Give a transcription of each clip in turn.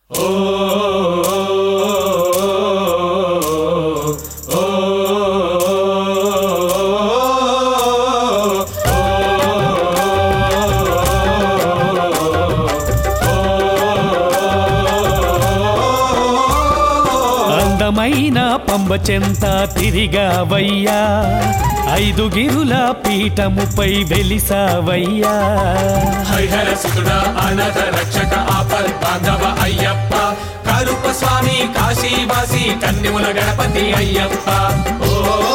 అందమైన పంబ చెంత తిరిగావయ్యా ఐదు గిరుల పీఠముపై వెలిసావయ్యా హరిహర సుతుడ అనాథ రక్షక ఆపద్ బాంధవ అయ్యప్ప కరుప స్వామి కాశీవాసి కన్యముల గణపతి అయ్యప్ప ఓ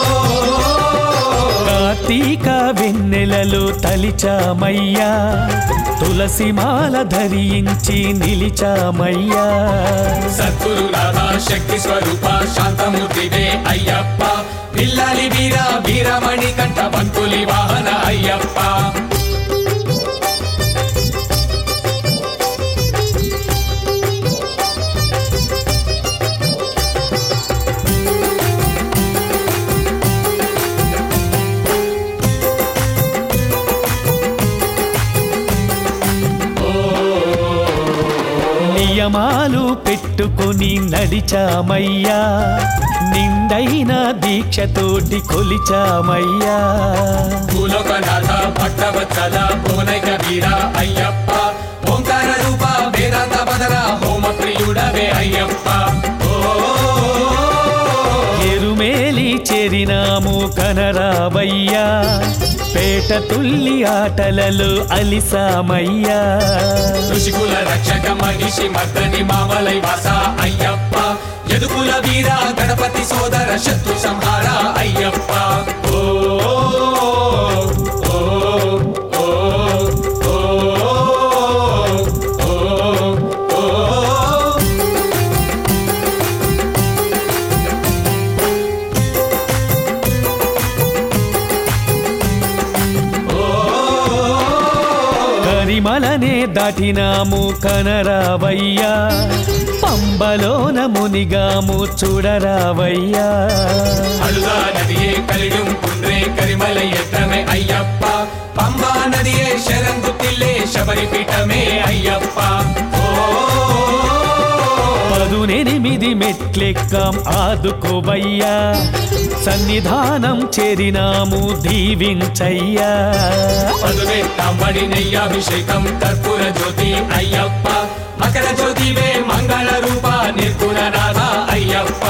కార్తీక వెన్నెలలో తలిచామయ్యా తులసి మాల ధరించి నిలిచామయ్యా సద్గురు రాధా శక్తి స్వరూప శాంతమూర్తివే అయ్యప్ప పిల్లాలి వీర వీరమణి కంఠ బంతులి వాహన అయ్యప్ప నియమాలు పెట్టుకొని నడిచామయ్యా నిండైన దీక్షతోటి కొలిచామయ్యా భూలోకనాథ భక్తవత్సల భువనైక వీర అయ్యప్ప ఓంకార రూప వేదాంత బదర హోమ ప్రియుడవే అయ్యప్ప ఓ ఎరుమేలి చేరినాము కనరావయ్యా పేట తుల్లి ఆటలలో అలిసామయ్యా ఋషికుల రక్షక మహిషి మర్దని మామలై వాస అయ్యప్ప యదుకుల వీర గణపతి సోదర శత్రు సంహార అయ్యప్ప ఓ ఓ, ఓ, ఓ, ఓ, ఓ. కరిమలనే దాటినాము కనరావయ్యా పంబలోన మునిగాము చూడరావయ్యా అడుగా నదియే కలిడుం కున్రే కరిమల ఎత్తమే అయ్యప్ప పంబా నదియే శరంగుతిల్లే శబరి పీఠమే అయ్యప్ప ఓ పదునెనిమిది మెట్లెక్కాం ఆదుకోవయ్యా సన్నిధానం చేరినాము దీవించయ్యా పదువే తాంబడి నెయ్యాభిషేకం కర్పూర జ్యోతి అయ్యప్ప మకర జ్యోతివే మంగళ రూప నిర్గుణ నాథ అయ్యప్ప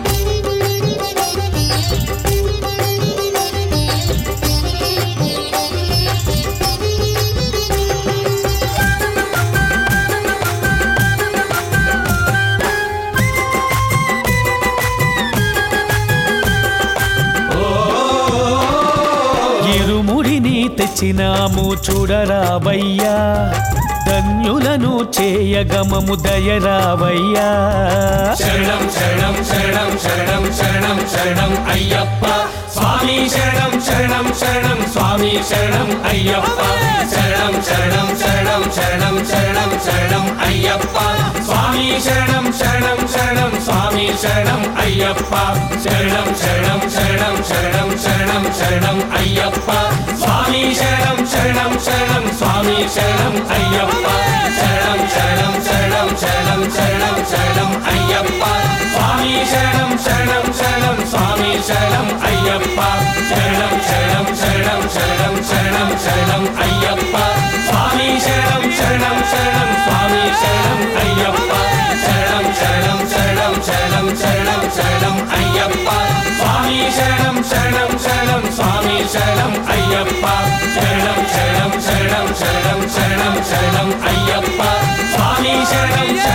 ఇరుముడిని తెచ్చినాము చూడరావయ్యా ధన్యులను చేయగమము దయరావయ్యా శరణం శరణం శరణం శరణం శరణం శరణం అయ్యప్ప స్వామి శరణం శరణం శరణం స్వామి శరణం అయ్యప్ప శరణం శరణం శరణం శరణం శరణం శరణం అయ్యప్ప స్వామి శరణం శరణం శరణం స్వామి శరణం అయ్యప్ప శరణం శరణం శరణం శరణం శరణం శరణం అయ్యప్ప స్వామి శరణం శరణం శరణం స్వామి శరణం అయ్యప్ప శరణం శరణం శరణం శరణం శరణం శరణం అయ్యప్ప స్వామి శరణం శరణం శరణం స్వామి శరణం అయ్యప్ప శరణం శరణం శరణం శరణం శరణం శరణం అయ్యప్ప స్వామి శరణం శరణం శరణం స్వామి శరణం అయ్యప్ప శరణం శరణం శరణం శరణం శరణం శరణం అయ్యప్ప స్వామి శరణం శరణం శరణం స్వామి శరణం అయ్యప్ప శరణం శరణం శరణం శరణం శరణం శరణం అయ్యప్ప స్వామి శరణం